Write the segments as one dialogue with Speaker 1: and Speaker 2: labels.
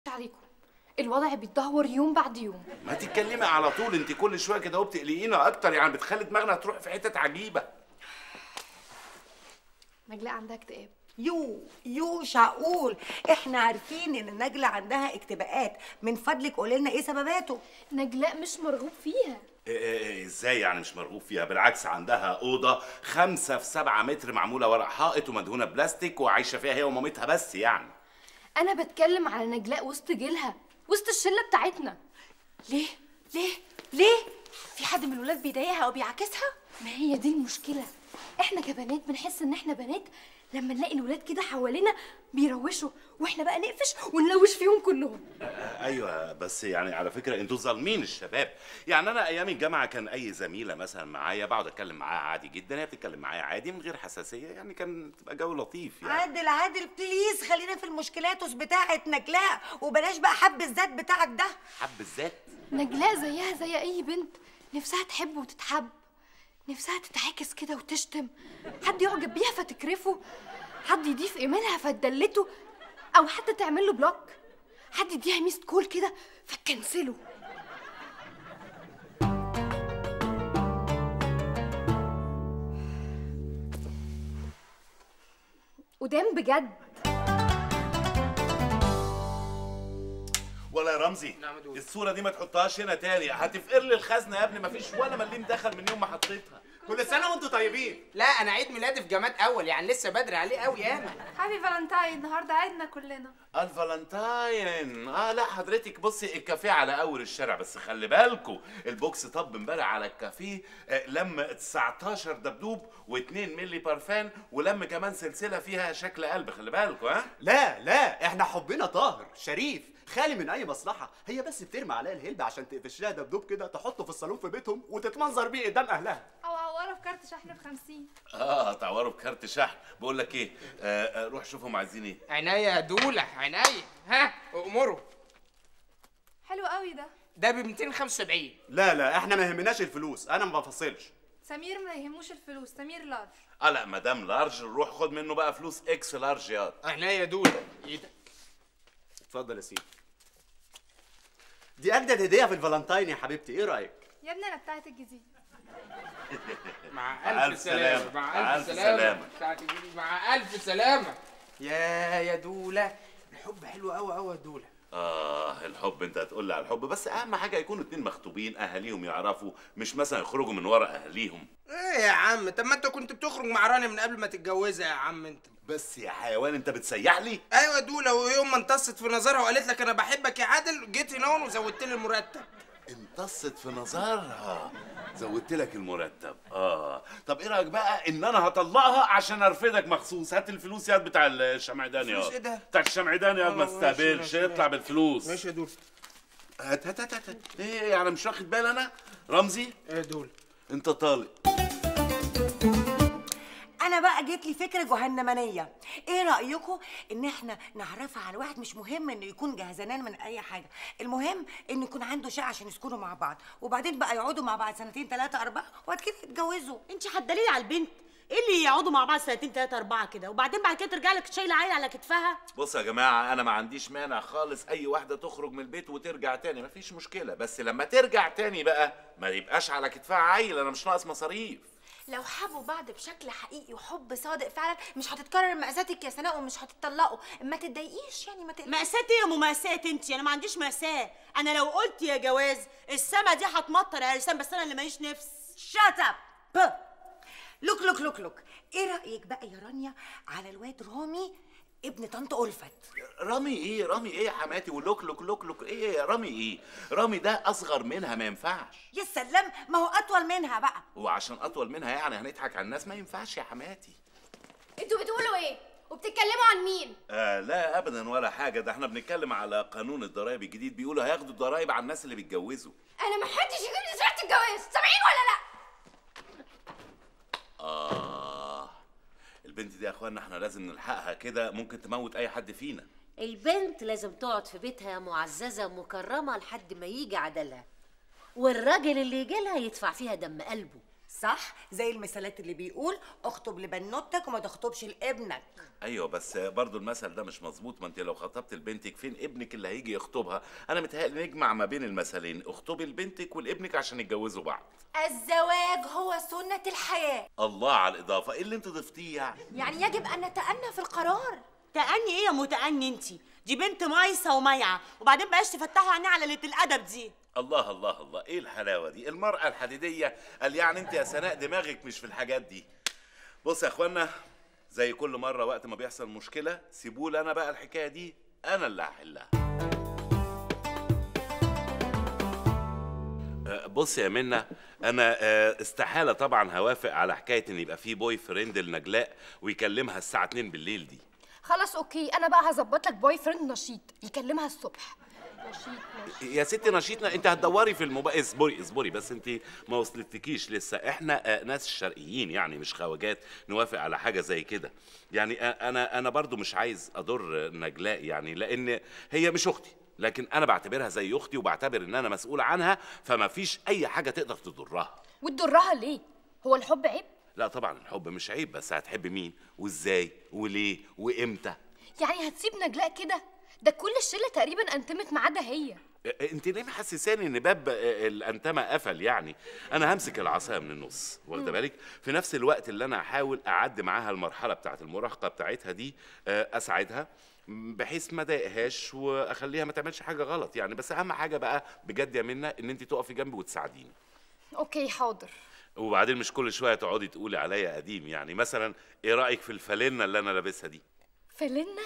Speaker 1: عليكم الوضع بيتدهور يوم بعد يوم
Speaker 2: ما تتكلمي على طول انت كل شويه كده وبتقلقينا اكتر يعني بتخلي دماغنا تروح في حتت عجيبه
Speaker 1: نجلاء عندها اكتئاب
Speaker 3: يو يو شعقول احنا عارفين ان نجلة عندها اكتئابات من فضلك قولي لنا ايه سبباته
Speaker 1: نجلاء مش مرغوب فيها
Speaker 2: إيه إيه إيه ازاي يعني مش مرغوب فيها بالعكس عندها اوضه خمسة في سبعة متر معموله ورق حائط ومدهونه بلاستيك وعايشه فيها هي ومامتها بس يعني
Speaker 1: انا بتكلم على نجلاء وسط جيلها وسط الشله بتاعتنا
Speaker 4: ليه؟ ليه؟ ليه؟ في حد من الولاد بيضايقها او بيعاكسها؟
Speaker 1: ما هي دي المشكله احنا كبنات بنحس ان احنا بنات لما نلاقي الولاد كده حوالينا بيروشوا واحنا بقى نقفش ونلوش فيهم كلهم
Speaker 2: ايوه بس يعني على فكره انتوا ظالمين الشباب يعني انا ايام الجامعه كان اي زميله مثلا معايا بقعد اتكلم معاها عادي جدا هي بتتكلم معايا عادي من غير حساسيه يعني كان تبقى جو لطيف يعني
Speaker 3: عادل عادل بليز خلينا في المشكلاتوس بتاعت نجلاء وبلاش بقى حب الذات بتاعك ده
Speaker 2: حب الذات
Speaker 1: نجلاء زيها زي اي بنت نفسها تحب وتتحب نفسها تتعاكس كده وتشتم حد يعجب بيها فتكرفه حد يضيف ايمانها فتدلته او حتى تعمل له بلوك حد يديها ميست كول كده فتكنسله قدام بجد
Speaker 2: ولا يا رمزي
Speaker 5: نعم يا دود.
Speaker 2: الصوره دي ما تحطهاش هنا تاني هتفقر لي الخزنه يا ابني ما فيش ولا مليم دخل من يوم ما حطيتها
Speaker 5: كل سنه وانتم طيبين لا انا عيد ميلادي في جماد اول يعني لسه بدري عليه قوي ياما
Speaker 6: هابي فالنتاين النهارده عيدنا كلنا
Speaker 2: الفالنتاين اه لا حضرتك بصي الكافيه على اول الشارع بس خلي بالكوا البوكس طب امبارح على الكافيه آه، لم 19 دبدوب و2 ملي بارفان ولم كمان سلسله فيها شكل قلب خلي بالكوا ها
Speaker 7: لا لا احنا حبنا طاهر شريف خالي من اي مصلحه هي بس بترمي عليها الهلب عشان تقفش لها دبدوب كده تحطه في الصالون في بيتهم وتتمنظر بيه قدام اهلها
Speaker 6: او عواره في كارت شحن ب 50
Speaker 2: اه تعوروا بكارت شحن بقول لك ايه آه آه روح شوفهم عايزين ايه
Speaker 5: عينيا يا دوله عينيا ها امروا
Speaker 6: حلو قوي ده
Speaker 5: ده ب 275
Speaker 7: لا لا احنا ما يهمناش الفلوس انا ما بفصلش
Speaker 6: سمير ما يهموش الفلوس سمير لارج
Speaker 2: اه لا مدام لارج روح خد منه بقى فلوس اكس لارج ياض
Speaker 5: عينيا يا دوله ايدك
Speaker 7: اتفضل يا سيدي دي اجدد هديه في الفالنتاين يا حبيبتي ايه رايك
Speaker 6: يا ابني انا بتاعت الجديد
Speaker 5: مع
Speaker 2: مع
Speaker 5: الف
Speaker 2: ألف
Speaker 5: سلامه
Speaker 2: سلامة.
Speaker 5: مع الف سلامه بتاعت الجديد. مع الف سلامه يا يا دوله الحب حلو قوي قوي يا دوله
Speaker 2: آه الحب أنت هتقول لي على الحب بس أهم حاجة يكونوا اتنين مخطوبين أهاليهم يعرفوا مش مثلا يخرجوا من ورا أهاليهم
Speaker 5: ايه يا عم طب ما انت كنت بتخرج مع رانيا من قبل ما تتجوزها يا عم انت
Speaker 2: بس يا حيوان أنت بتسيح لي
Speaker 5: ايوه دوله ويوم ما انتصت في نظرها وقالت لك انا بحبك يا عادل جيت هنا وزودت لي المرتب
Speaker 2: امتصت في نظرها زودت لك المرتب اه طب ايه رايك بقى ان انا هطلقها عشان ارفدك مخصوص هات الفلوس ياد بتاع الشمعدان يا
Speaker 5: فلوس إيه ده؟
Speaker 2: بتاع الشمعدان ياد ما
Speaker 5: آه، ماشي،
Speaker 2: تستقبلش
Speaker 5: ماشي،
Speaker 2: اطلع بالفلوس
Speaker 5: ماشي يا دوله
Speaker 2: هات هات هات هات ايه يعني مش واخد بالي انا رمزي
Speaker 5: ايه يا دوله
Speaker 2: انت طالق
Speaker 3: انا بقى جت لي فكره جهنمانيه ايه رايكم ان احنا نعرفها على واحد مش مهم انه يكون جهزانان من اي حاجه المهم انه يكون عنده شقه عشان يسكنوا مع بعض وبعدين بقى يقعدوا مع بعض سنتين ثلاثه اربعه وبعد كده يتجوزوا
Speaker 8: انت هتدليلي على البنت ايه اللي يقعدوا مع بعض سنتين تلاته اربعه كده وبعدين بعد كده ترجع لك شايله عيل على كتفها
Speaker 2: بص يا جماعة أنا ما عنديش مانع خالص أي واحدة تخرج من البيت وترجع تاني مفيش مشكلة بس لما ترجع تاني بقى ما يبقاش على كتفها عيل أنا مش ناقص مصاريف
Speaker 4: لو حبوا بعض بشكل حقيقي وحب صادق فعلا مش هتتكرر مأساتك يا سناء ومش هتتطلقوا ما تتضايقيش يعني ما تقلقيش
Speaker 8: مأساة ايه يا مماساة انت انا ما عنديش مأساة انا لو قلت يا جواز السما دي هتمطر يا لسان بس انا اللي ماليش نفس
Speaker 3: شات اب لوك لوك لوك لوك ايه رايك بقى يا رانيا على الواد رامي ابن طنط ألفت
Speaker 2: رامي إيه رامي إيه يا حماتي ولوك لوك لوك لوك إيه يا رامي إيه رامي ده أصغر منها ما ينفعش
Speaker 3: يا سلام ما هو اطول منها بقى
Speaker 2: وعشان أطول منها يعني هنضحك على الناس ما ينفعش يا حماتي
Speaker 1: انتوا بتقولوا ايه وبتتكلموا عن مين
Speaker 2: آه لا ابدا ولا حاجه ده احنا بنتكلم على قانون الضرايب الجديد بيقولوا هياخدوا الضرايب على الناس اللي بيتجوزوا
Speaker 1: انا ما حدش يجيب لي سيره الجواز سامعين ولا لا
Speaker 2: اه البنت دي يا اخوانا احنا لازم نلحقها كده ممكن تموت اي حد فينا
Speaker 9: البنت لازم تقعد في بيتها معززة مكرمة لحد ما يجي عدلها والراجل اللي يجي لها يدفع فيها دم قلبه
Speaker 3: صح زي المثالات اللي بيقول اخطب لبنوتك وما تخطبش لابنك
Speaker 2: ايوه بس برضو المثل ده مش مظبوط ما انت لو خطبت لبنتك فين ابنك اللي هيجي يخطبها انا متهيألي نجمع ما بين المثلين اخطبي لبنتك ولابنك عشان يتجوزوا بعض
Speaker 4: الزواج هو سنة الحياة
Speaker 2: الله على الاضافه ايه اللي انت ضفتيه يعني
Speaker 4: يعني يجب أن نتأنى في القرار
Speaker 8: تأني ايه يا متأني انت دي بنت مايسة ومايعة وبعدين بقاش تفتحوا عينيها على قلة الأدب دي
Speaker 2: الله الله الله ايه الحلاوه دي المراه الحديديه قال يعني انت يا سناء دماغك مش في الحاجات دي بص يا اخوانا زي كل مره وقت ما بيحصل مشكله سيبوا لي انا بقى الحكايه دي انا اللي هحلها آه، بص يا منى انا آه، استحاله طبعا هوافق على حكايه ان يبقى في بوي فريند لنجلاء ويكلمها الساعه 2 بالليل دي
Speaker 1: خلاص اوكي انا بقى هظبط لك بوي فريند نشيط يكلمها الصبح نشيط نشيط
Speaker 2: يا ستي نشيطنا انت هتدوري في الموبايل اصبري اصبري بس انت ما وصلتكيش لسه احنا آه، ناس شرقيين يعني مش خواجات نوافق على حاجه زي كده يعني آه، انا انا برضو مش عايز اضر نجلاء يعني لان هي مش اختي لكن انا بعتبرها زي اختي وبعتبر ان انا مسؤول عنها فما فيش اي حاجه تقدر تضرها
Speaker 1: وتضرها ليه هو الحب عيب
Speaker 2: لا طبعا الحب مش عيب بس هتحب مين وازاي وليه وامتى
Speaker 1: يعني هتسيب نجلاء كده ده كل الشله تقريبا انتمت ما عدا هي
Speaker 2: انت ليه محسساني ان باب الانتمه قفل يعني انا همسك العصايه من النص واخده بالك في نفس الوقت اللي انا هحاول اعدي معاها المرحله بتاعه المراهقه بتاعتها دي آه، اساعدها بحيث ما اضايقهاش واخليها ما تعملش حاجه غلط يعني بس اهم حاجه بقى بجد يا منى ان انت تقفي جنبي وتساعديني
Speaker 1: اوكي حاضر
Speaker 2: وبعدين مش كل شويه تقعدي تقولي عليا قديم يعني مثلا ايه رايك في الفالينه اللي انا لابسها دي
Speaker 1: فلنا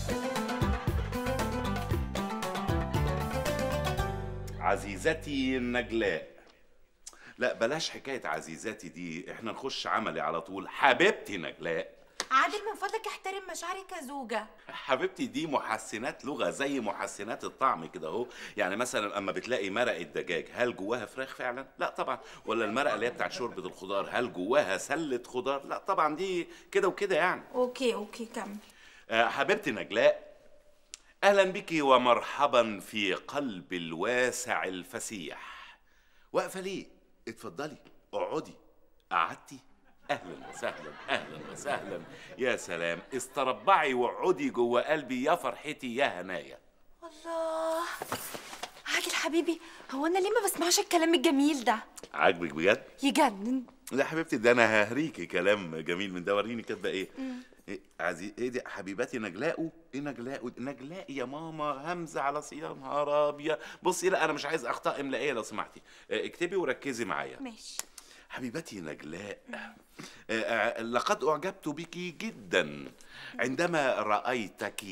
Speaker 2: عزيزتي نجلاء لا بلاش حكايه عزيزتي دي احنا نخش عملي على طول حبيبتي نجلاء
Speaker 4: عادل من فضلك احترم مشاعري كزوجة
Speaker 2: حبيبتي دي محسنات لغه زي محسنات الطعم كده اهو يعني مثلا اما بتلاقي مرقه دجاج هل جواها فراخ فعلا لا طبعا ولا المرقه اللي هي بتاعت شوربه الخضار هل جواها سله خضار لا طبعا دي كده وكده يعني
Speaker 4: اوكي اوكي كمل
Speaker 2: آه، حبيبتي نجلاء اهلا بك ومرحبا في قلب الواسع الفسيح واقفه ليه اتفضلي اقعدي قعدتي اهلا وسهلا اهلا وسهلا يا سلام استربعي واقعدي جوه قلبي يا فرحتي يا هنايا
Speaker 4: الله عادل حبيبي هو انا ليه ما بسمعش الكلام الجميل ده
Speaker 2: عاجبك بجد
Speaker 4: يجنن
Speaker 2: لا حبيبتي ده انا ههريكي كلام جميل من ده وريني كاتبه ايه إيه عزيز ايه دي حبيبتي نجلاء ايه نجلاء نجلاء يا ماما همزه على صيام نهار ابيض بصي لا انا مش عايز اخطاء املائيه لو سمحتي آه، اكتبي وركزي معايا
Speaker 4: ماشي
Speaker 2: حبيبتي نجلاء آه، آه، لقد أعجبت بك جدا عندما رأيتك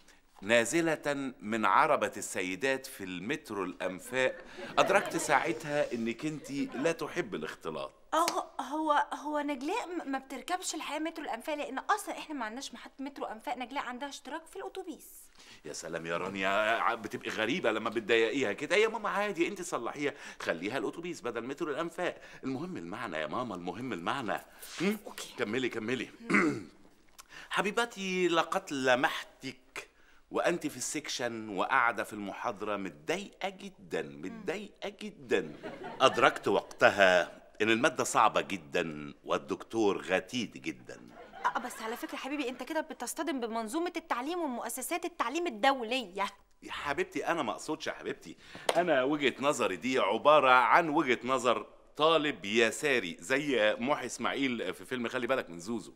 Speaker 2: نازلة من عربة السيدات في المترو الأنفاق أدركت ساعتها إنك أنت لا تحب الاختلاط
Speaker 4: اه هو هو نجلاء م- ما بتركبش الحقيقه مترو الانفاق لان اصلا احنا ما عندناش محطه مترو انفاق نجلاء عندها اشتراك في الاتوبيس
Speaker 2: يا سلام يا رانيا بتبقي غريبة لما بتضايقيها كده يا ماما عادي انت صلحيها خليها الاتوبيس بدل مترو الانفاق المهم المعنى يا ماما المهم المعنى م? كملي كملي حبيبتي لقد لمحتك وانت في السكشن وقاعده في المحاضره متضايقه جدا متضايقه جدا ادركت وقتها ان الماده صعبه جدا والدكتور غتيت جدا
Speaker 4: اه بس على فكره حبيبي انت كده بتصطدم بمنظومه التعليم ومؤسسات التعليم الدوليه
Speaker 2: يا حبيبتي انا ما اقصدش يا حبيبتي انا وجهه نظري دي عباره عن وجهه نظر طالب يساري زي محي اسماعيل في فيلم خلي بالك من زوزو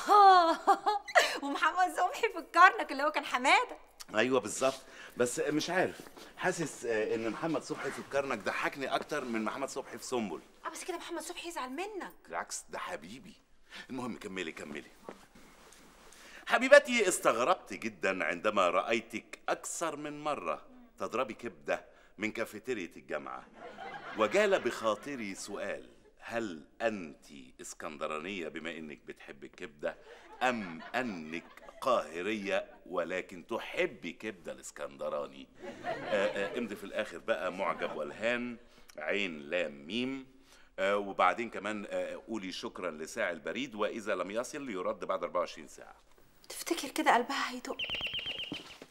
Speaker 4: ومحمد صبحي في الكرنك اللي هو كان حماده
Speaker 2: ايوه بالظبط بس مش عارف حاسس آه، ان محمد صبحي في الكرنك ضحكني اكتر من محمد صبحي في سنبل
Speaker 4: اه بس كده محمد صبحي يزعل منك
Speaker 2: بالعكس ده حبيبي المهم كملي كملي حبيبتي استغربت جدا عندما رأيتك أكثر من مرة تضربي كبدة من كافيتيريا الجامعة وجال بخاطري سؤال هل أنت اسكندرانية بما إنك بتحب الكبدة أم أنك قاهرية ولكن تحبي كبدة الاسكندراني آه، آه، امضي في الآخر بقى معجب والهان عين لام ميم آه، وبعدين كمان آه، قولي شكرا لساعي البريد واذا لم يصل يرد بعد 24 ساعه
Speaker 4: تفتكر كده قلبها هيدق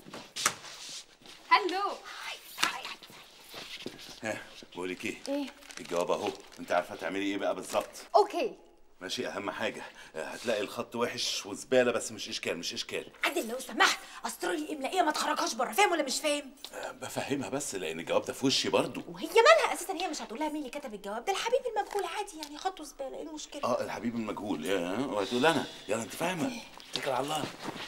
Speaker 6: هلو
Speaker 2: ها بقولك ايه
Speaker 1: ايه
Speaker 2: الجواب اهو انت عارفه تعملي ايه بقى بالظبط
Speaker 1: اوكي
Speaker 2: ماشي اهم حاجه آه، هتلاقي الخط وحش وزباله بس مش اشكال مش اشكال
Speaker 4: عادل لو سمحت اسطوري الاملائيه ما تخرجهاش بره فاهم ولا مش فاهم
Speaker 2: آه، بفهمها بس لان الجواب ده في وشي برضو
Speaker 4: وهي مالها اساسا هي مش هتقول لها مين اللي كتب الجواب ده الحبيب المجهول عادي يعني خطوه زباله ايه المشكله
Speaker 2: اه الحبيب المجهول يا وهتقول انا يلا انت فاهمه اتكل على الله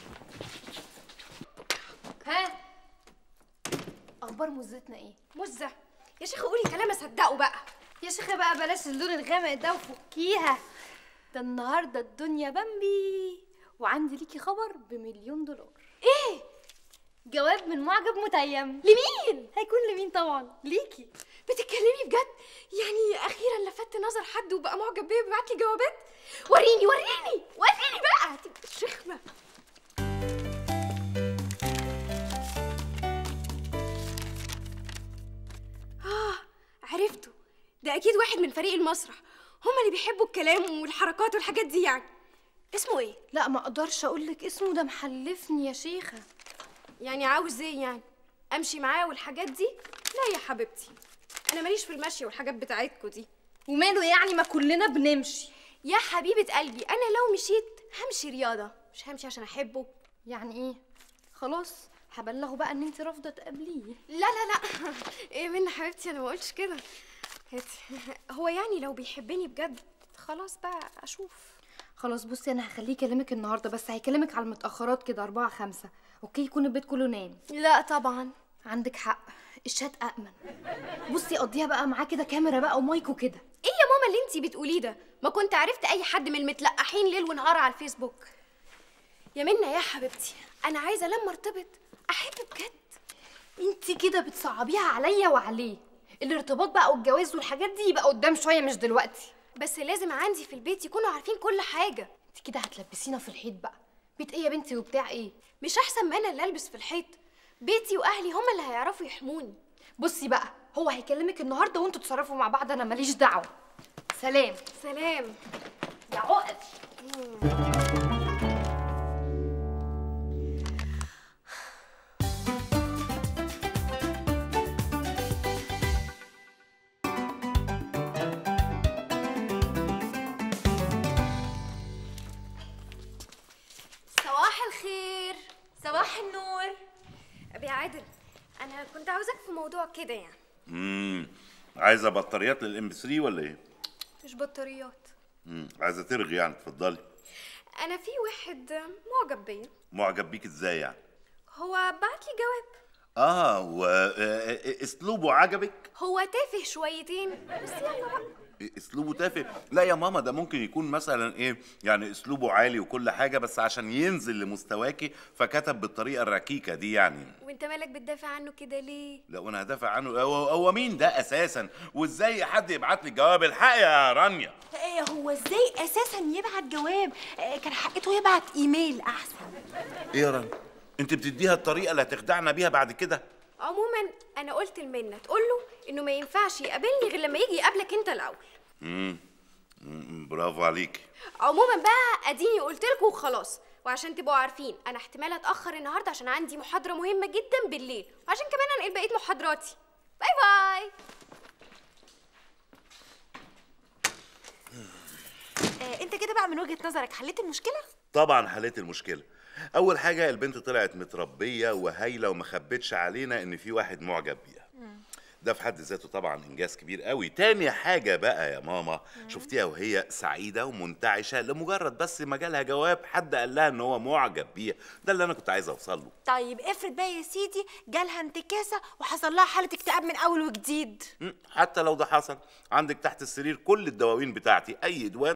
Speaker 1: ها اخبار مزتنا ايه
Speaker 6: مزة يا شيخة قولي كلام اصدقه بقى
Speaker 1: يا شيخة بقى بلاش اللون الغامق ده وفكيها ده النهارده الدنيا بامبي وعندي ليكي خبر بمليون دولار ايه جواب من معجب متيم لمين هيكون لمين طبعا ليكي
Speaker 6: بتتكلمي بجد يعني اخيرا لفت نظر حد وبقى معجب بيا بيبعت لي جوابات وريني وريني وريني بقى هتبقى شخمة اه عرفته ده اكيد واحد من فريق المسرح هما اللي بيحبوا الكلام والحركات والحاجات دي يعني اسمه ايه
Speaker 1: لا ما اقدرش اقول لك اسمه ده محلفني يا شيخة
Speaker 6: يعني عاوز ايه يعني امشي معاه والحاجات دي لا يا حبيبتي انا ماليش في المشي والحاجات بتاعتكوا دي
Speaker 1: وماله يعني ما كلنا بنمشي
Speaker 6: يا حبيبه قلبي انا لو مشيت همشي رياضه مش همشي عشان احبه
Speaker 1: يعني ايه خلاص هبلغه بقى ان انت رافضه تقابليه
Speaker 6: لا لا لا ايه منى حبيبتي انا ما قلتش كده هاتي. هو يعني لو بيحبني بجد خلاص بقى اشوف
Speaker 1: خلاص بصي انا هخليه يكلمك النهارده بس هيكلمك على المتاخرات كده أربعة خمسة اوكي يكون البيت كله نام
Speaker 6: لا طبعا
Speaker 1: عندك حق الشات أأمن بصي قضيها بقى معاه كده كاميرا بقى ومايك وكده
Speaker 6: ايه يا ماما اللي انتي بتقوليه ده ما كنت عرفت اي حد من المتلقحين ليل ونهار على الفيسبوك يا منى يا حبيبتي انا عايزه لما ارتبط احب بجد
Speaker 1: انت كده بتصعبيها عليا وعليه الارتباط بقى والجواز والحاجات دي يبقى قدام شويه مش دلوقتي
Speaker 6: بس لازم عندي في البيت يكونوا عارفين كل حاجه
Speaker 1: انت كده هتلبسينا في الحيط بقى بيت ايه يا بنتي وبتاع ايه
Speaker 6: مش احسن ما انا اللي البس في الحيط بيتي واهلي هما اللي هيعرفوا يحموني
Speaker 1: بصي بقى هو هيكلمك النهارده وانتوا تتصرفوا مع بعض انا ماليش دعوه سلام
Speaker 6: سلام
Speaker 1: يا عقد
Speaker 6: صباح الخير صباح النور ابي عادل انا كنت عاوزك في موضوع كده يعني
Speaker 2: امم عايزه بطاريات للام 3 ولا ايه
Speaker 6: مش بطاريات
Speaker 2: امم عايزه ترغي يعني اتفضلي
Speaker 6: انا في واحد معجب بيا
Speaker 2: معجب بيك ازاي يعني
Speaker 6: هو بعت لي جواب
Speaker 2: اه واسلوبه عجبك
Speaker 6: هو تافه شويتين بس يلا بقى
Speaker 2: اسلوبه تافه لا يا ماما ده ممكن يكون مثلا ايه يعني اسلوبه عالي وكل حاجه بس عشان ينزل لمستواكي فكتب بالطريقه الركيكه دي يعني
Speaker 6: وانت مالك بتدافع عنه كده ليه
Speaker 2: لا وانا هدافع عنه هو, هو مين ده اساسا وازاي حد يبعت لي جواب الحق يا رانيا
Speaker 4: ايه هو ازاي اساسا يبعت جواب آه، كان حقته يبعت ايميل احسن
Speaker 2: ايه يا رانيا انت بتديها الطريقه اللي هتخدعنا بيها بعد كده
Speaker 6: عموما انا قلت لمنى تقول له انه ما ينفعش يقابلني غير لما يجي يقابلك انت الاول
Speaker 2: امم أمم، برافو عليك
Speaker 6: عموما بقى اديني قلت لكم وخلاص وعشان تبقوا عارفين انا احتمال اتاخر النهارده عشان عندي محاضره مهمه جدا بالليل وعشان كمان انقل بقيه محاضراتي باي باي
Speaker 4: آه انت كده بقى من وجهه نظرك حليت المشكله
Speaker 2: طبعا حليت المشكله اول حاجه البنت طلعت متربيه وهايله وما خبتش علينا ان في واحد معجب بيها ده في حد ذاته طبعا انجاز كبير قوي تاني حاجه بقى يا ماما شفتيها وهي سعيده ومنتعشه لمجرد بس ما جالها جواب حد قال لها ان هو معجب بيها ده اللي انا كنت عايز اوصل له
Speaker 4: طيب افرض بقى يا سيدي جالها انتكاسه وحصل لها حاله اكتئاب من اول وجديد
Speaker 2: مم، حتى لو ده حصل عندك تحت السرير كل الدواوين بتاعتي اي دواء